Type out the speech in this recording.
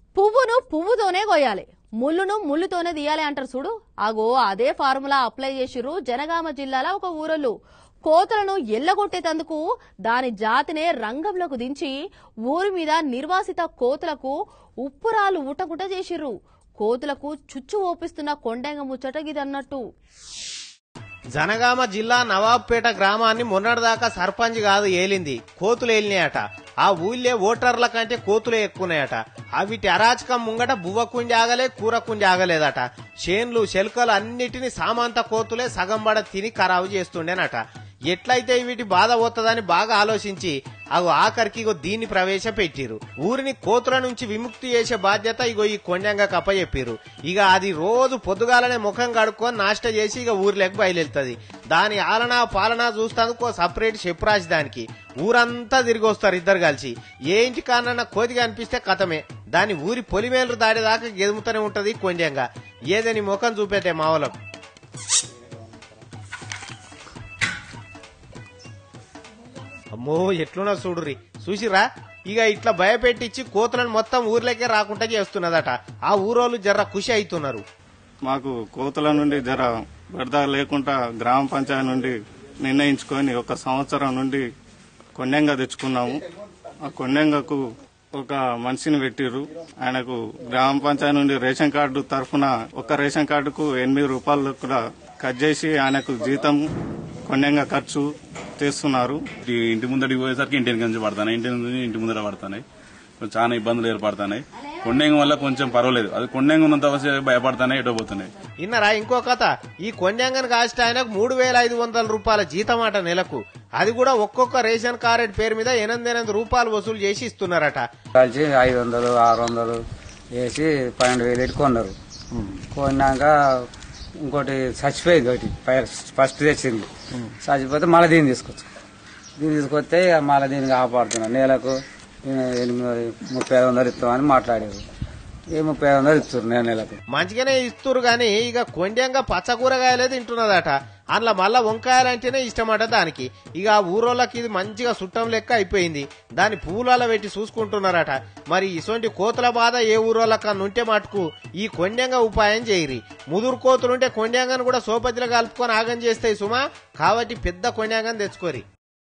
పువ్వును పువ్వుతోనే కొయ్యాలి ముళ్ళును ముళ్ళుతోనే తీయాలి అంటారు చూడు అగో అదే ఫార్ములా అప్లై చేసిర్రు జనగామ జిల్లాల ఒక ఊరోళ్ళు కోతలను ఎల్లగొట్టేటందుకు దాని జాతినే రంగంలోకి దించి ఊరి మీద నిర్వాసిత కోతులకు ఉప్పురాలు ఊటగుట చేసిర్రు కోతులకు చుచ్చు ఓపిస్తున్న కొండంగ ముచ్చట గిదన్నట్టు జనగామ జిల్లా నవాబ్పేట గ్రామాన్ని మొన్నటిదాకా సర్పంచ్ కాదు ఏలింది కోతులు ఏలినాయట ఆ ఊళ్ళే ఓటర్ల కంటే కోతులే ఎక్కున్నాయట అవిటి అరాచకం ముంగట బువ్వ కుంజాగలే కూర కుంజాగలేదట చేన్లు శెల్కలు అన్నిటిని సామంత కోతులే సగం బడ తిని ఖరాబు చేస్తుండేనట ఎట్లయితే వీటి బాధ పోతుందని బాగా ఆలోచించి అగో ఆఖరికి ఇగో దీన్ని ప్రవేశపెట్టిరు ఊరిని కోతుల నుంచి విముక్తి చేసే బాధ్యత ఇగో ఈ కొండంగా కప్పచెప్పిరు ఇక అది రోజు పొద్దుగాలనే ముఖం కడుక్కొని నాష్ట చేసి ఇక ఊర్లోకి బయలుదేరుతుంది దాని ఆలనా పాలనా చూస్తానికి ఓ సపరేట్ చెప్పు రాసి దానికి ఊరంతా తిరిగి వస్తారు ఇద్దరు కలిసి ఏ ఇంటి కానన్నా కోతిగా అనిపిస్తే కథమే దాని ఊరి పొలిమేలు దాడేదాకా గెదుముతూనే ఉంటది కొండంగా ఏదని ముఖం చూపెట్టే మావలకు అమ్మో ఎట్లున్నా చూడుర్రి చూసిరా ఇక ఇట్లా భయపెట్టించి కోతులను మొత్తం ఊర్లోకే రాకుండా చేస్తున్నదట ఆ ఊరోళ్ళు జర్ర ఖుషి అవుతున్నారు మాకు కోతుల నుండి జర బెడద లేకుండా గ్రామ పంచాయతీ నుండి నిర్ణయించుకొని ఒక సంవత్సరం నుండి కొండంగా తెచ్చుకున్నాము ఆ కొండంగకు ఒక మనిషిని పెట్టిర్రు ఆయనకు గ్రామ పంచాయతీ నుండి రేషన్ కార్డు తరఫున ఒక రేషన్ కార్డుకు ఎనిమిది రూపాయలు కూడా కట్ చేసి ఆయనకు జీతం కొండంగా ఖర్చు చేస్తున్నారు ఇంటి ఇంటి ముందడికి పోయేసరికి ఇంటి వెనక నుంచి పడతాయి ఇంటి నుంచి ఇంటి ముందర పడతాయి కొంచెం చాలా ఇబ్బందులు ఏర్పడుతున్నాయి కొండెంగ వల్ల కొంచెం పర్వాలేదు అది కొండెంగ ఉన్నంత అవసరం భయపడుతున్నాయి ఎటో పోతున్నాయి ఇన్నరా ఇంకో కథ ఈ కొండంగన్ కాస్ట్ ఆయనకు మూడు వేల ఐదు వందల రూపాయల జీతం అట నెలకు అది కూడా ఒక్కొక్క రేషన్ కార్డు పేరు మీద ఎనిమిది ఎనిమిది రూపాయలు వసూలు చేసి ఇస్తున్నారట కలిసి ఐదు వందలు ఆరు వందలు వేసి పన్నెండు వేలు పెట్టి కొన్నారు కొన్నాక ఇంకోటి చచ్చిపోయింది ఒకటి ఫస్ట్ తెచ్చింది చచ్చిపోతే మళ్ళీ దీన్ని తీసుకొచ్చు దీన్ని తీసుకొస్తే ఇక మళ్ళీ దీన్ని కాపాడుతున్నాను నెలకు ఎనిమిది ముప్పై ఐదు వందలు ఇస్తామని మాట్లాడారు ఈ ముప్పై ఐదు వందలు ఇస్తారు నేను నెలకు మంచిగానే ఇస్తురు గాని ఇక కొండంగా పచ్చ కూరగాయలే తింటున్నదట అందులో మళ్ళా వంకాయలంటేనే ఇష్టమట దానికి ఇక ఆ ఊరోళ్ళకి ఇది మంచిగా సుట్టం లెక్క అయిపోయింది దాని పువ్వులలో పెట్టి చూసుకుంటున్నారట మరి ఇటువంటి కోతుల బాధ ఏ ఊరోళ్ళకన్నా ఉంటే మటుకు ఈ కొండంగా ఉపాయం చేయరి ముదురు కోతులుంటే కొండంగాను కూడా సోపతిలో కలుపుకొని ఆగం చేస్తాయి సుమా కాబట్టి పెద్ద కొండంగాని తెచ్చుకోరి